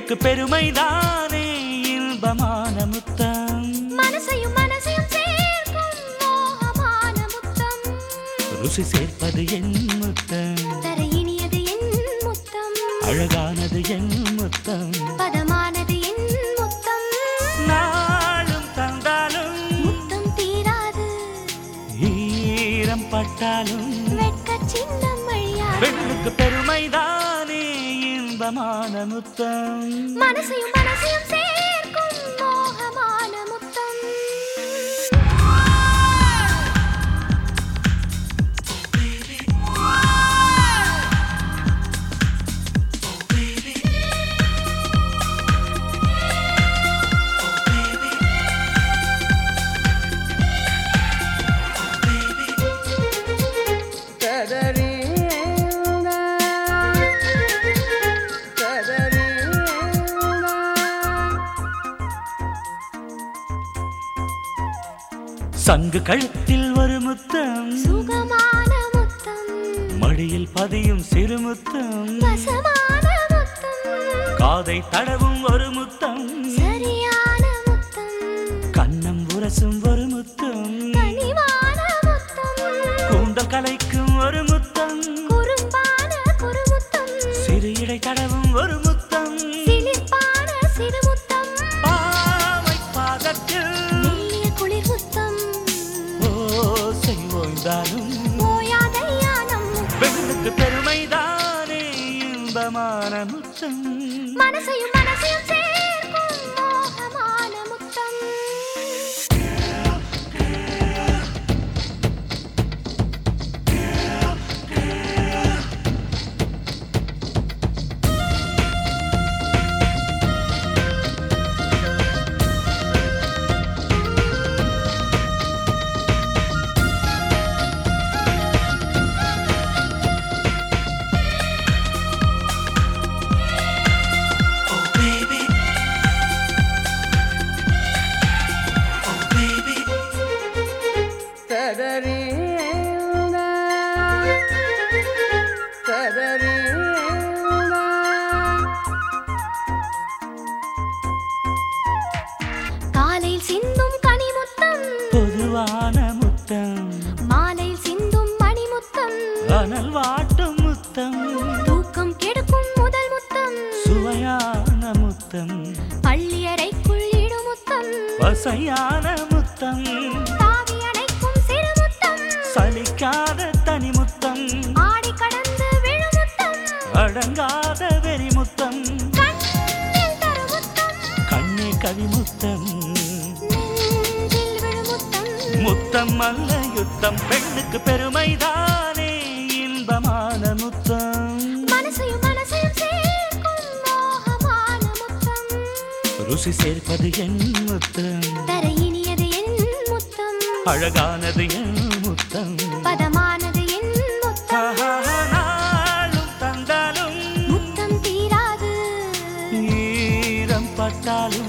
பெண்ணுக்கு பெருமைதானே இன்பமான முத்தம் மனசையும் மனசையும் சேர்க்கும் மோகமான முத்தம் ருசி சேர்ப்பது என் முத்தம் தர இனியது என் முத்தம் அழகானது என் முத்தம் பதமானது என் முத்தம் நாளும் தந்தாலும் முத்தம் தீராது ஈரம் பட்டாலும் வெட்க சின்னம் அழியாது பெண்ணுக்கு பெருமைதானே இன்பமான முத்தம் மனசையும் மனசையும் சேர்க்கும் மோகமான முத்தம் சங்கு கழுத்தில் ஒரு முத்தம் சுகமான முத்தம் மடியில் பதியும் சிறு முத்தம் வசமான முத்தம் காதை தடவும் ஒரு முத்தம் சரியான முத்தம் கன்னம் உரசும் ஒரு முத்தம் கனிவான முத்தம் கூந்தல் கலைக்கும் ஒரு முத்தம் குறும்பான குறுமுத்தம் சிறு இடை தடவும் ஒரு முத்தம் சிலிர்ப்பான சிறுமுத்தம் பாவை பாதத்தில் மெல்லிய குளிர் முத்தம் ஓசை ஓய்ந்தாலும் ஓயாத யானம் பெண்ணுக்கு பெருமைதானே இன்பமான முத்தம் மனசையும் மனசையும் சேர்க்கும் மோகமான முத்தம் காலையில் சிந்தும் கனிமுத்தம் பொதுவான முத்தம் மாலையில் சிந்தும் மணிமுத்தம் அனல் வாட்டும் முத்தம் தூக்கம் கெடுக்கும் முதல் முத்தம் சுவையான முத்தம் பள்ளி அறைக்குள் இடும் முத்தம் வசையான முத்தம் தாவி அணைக்கும் சிறு முத்தம் சலிக்காத தனி முத்தம் ஆடி கடந்து விழும் முத்தம் அடங்காத வெறி முத்தம் கண்ணில் தரும் முத்தம் கண்ணே கவி முத்தம் நெஞ்சில் விழும் முத்தம் முத்தம் அல்ல யுத்தம் பெண்ணுக்கு பெருமைதானே இன்பமான முத்தம் மனசையும் மனசையும் சேர்க்கும் மோகமான முத்தம் ருசி சேர்ப்பது என் முத்தம் தர இனியது என் முத்தம் அழகானது என் முத்தம் பதமானது என் முத்தம் ஆஹா, நாளும் தந்தாலும் முத்தம் தீராது ஈரம் பட்டாலும்